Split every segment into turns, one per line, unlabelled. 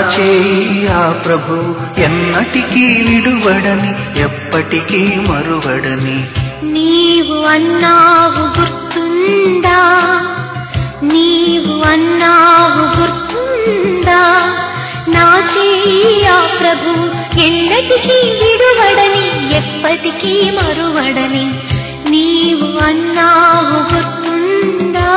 చేయి ఆ ప్రభు ఎన్నటికీ విడువడని ఎప్పటికీ మరువడని
నీవు అన్నావు గుర్తుందా నీవు అన్నావు గుర్తుందా నా చేయ ప్రభు ఎన్నటికీ విడువడని ఎప్పటికీ మరువడని నీవు అన్నావు గుర్తుందా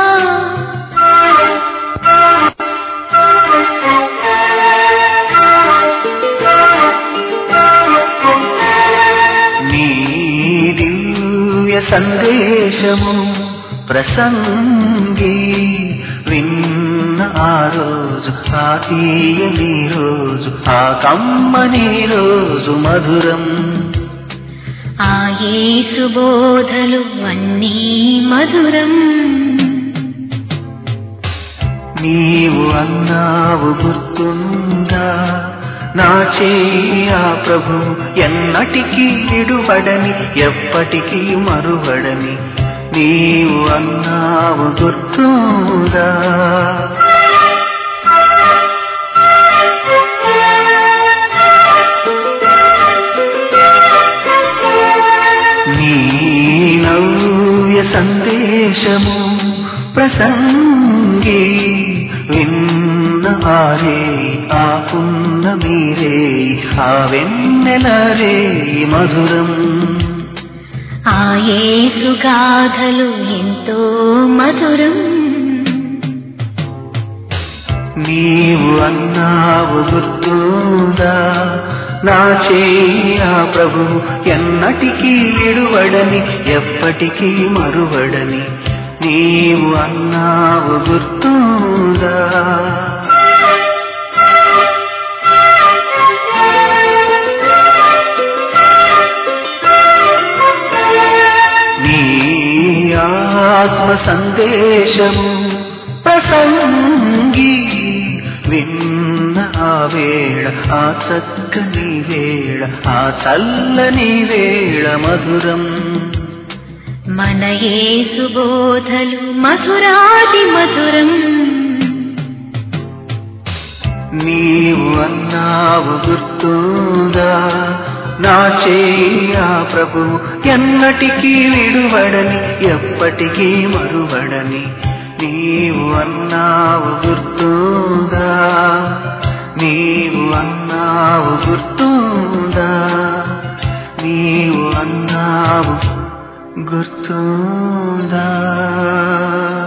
నీ దివ్య సందేశము ప్రసంగి విన్న ఆ రోజు ఆ తీయని రోజు ఆ కమ్మని రోజు మధురం
ఆ యేసు బోధలు అన్నీ మధురం
నీవు అన్నావు గుర్తుందా నా చేయి ఆ ప్రభు ఎన్నటికీ విడువడని ఎప్పటికీ మరువడని నీవు అన్నావు గుర్తుందా నీ నవ్య సందేశము ప్రసంగి విన్న ఆరే ఆ పున్న మీరే ఆ వెన్నెలరే మధురం
ఆ యేసు గాథలు ఎంతో మధురం
నీవు అన్నావు గుర్తుందా నా చేయి ఆ ప్రభు ఎన్నటికీ విడువడని ఎప్పటికీ మరువడని నీవు అన్నావు గుర్తుందా నీ ఆత్మ సందేశము ప్రసంగి విన్న ఆ వేళ ఆ చక్కని వేళ ఆ చల్లని వేళ మధురం
మన యేసు బోధలు మధురాది మధురం
నీవు అన్నావు గుర్తుందా నా చేయ ప్రభు ఎన్నటికీ విడువడని ఎప్పటికీ మరువడని నీవు అన్నావు గుర్తుందా నీవు అన్నావు గుర్తుందా నీవు అన్నావు గుర్తుందా